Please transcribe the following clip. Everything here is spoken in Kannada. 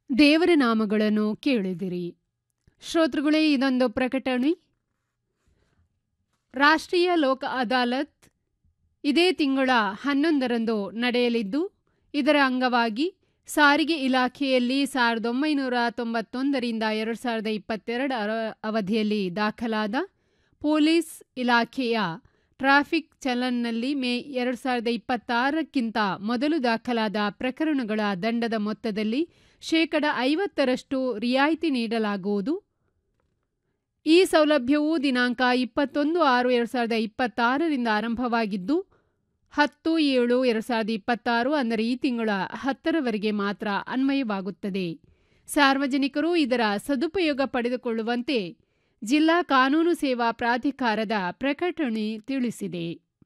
ದೇವರ ನಾಮಗಳನ್ನು ಕೇಳಿದಿರಿ ಶ್ರೋತೃಗಳೇ ಇದೊಂದು ಪ್ರಕಟಣೆ ರಾಷ್ಟ್ರೀಯ ಲೋಕ ಅದಾಲತ್ ಇದೇ ತಿಂಗಳ ಹನ್ನೊಂದರಂದು ನಡೆಯಲಿದ್ದು ಇದರ ಅಂಗವಾಗಿ ಸಾರಿಗೆ ಇಲಾಖೆಯಲ್ಲಿ ಸಾವಿರದ ಒಂಬೈನೂರ ತೊಂಬತ್ತೊಂದರಿಂದ ಎರಡು ಸಾವಿರದ ಇಪ್ಪತ್ತೆರಡರ ಅವಧಿಯಲ್ಲಿ ದಾಖಲಾದ ಪೊಲೀಸ್ ಇಲಾಖೆಯ ಟ್ರಾಫಿಕ್ ಚಲನ್ನಲ್ಲಿ ಮೇ ಎರಡು ಸಾವಿರದ ಇಪ್ಪತ್ತಾರಕ್ಕಿಂತ ಮೊದಲು ದಾಖಲಾದ ಪ್ರಕರಣಗಳ ದಂಡದ ಮೊತ್ತದಲ್ಲಿ ಶೇಕಡ ಐವತ್ತರಷ್ಟು ರಿಯಾಯಿತಿ ನೀಡಲಾಗುವುದು ಈ ಸೌಲಭ್ಯವು ದಿನಾಂಕ ಇಪ್ಪತ್ತೊಂದು ಆರು ಎರಡು ಸಾವಿರದ ಇಪ್ಪತ್ತಾರರಿಂದ ಆರಂಭವಾಗಿದ್ದು ಹತ್ತು ಏಳು ಎರಡು ಸಾವಿರದ ಇಪ್ಪತ್ತಾರು ಅಂದರೆ ಈ ತಿಂಗಳ ಹತ್ತರವರೆಗೆ ಮಾತ್ರ ಅನ್ವಯವಾಗುತ್ತದೆ ಸಾರ್ವಜನಿಕರು ಇದರ ಸದುಪಯೋಗ ಪಡೆದುಕೊಳ್ಳುವಂತೆ ಜಿಲ್ಲಾ ಕಾನೂನು ಸೇವಾ ಪ್ರಾಧಿಕಾರದ ಪ್ರಕಟಣೆ ತಿಳಿಸಿದೆ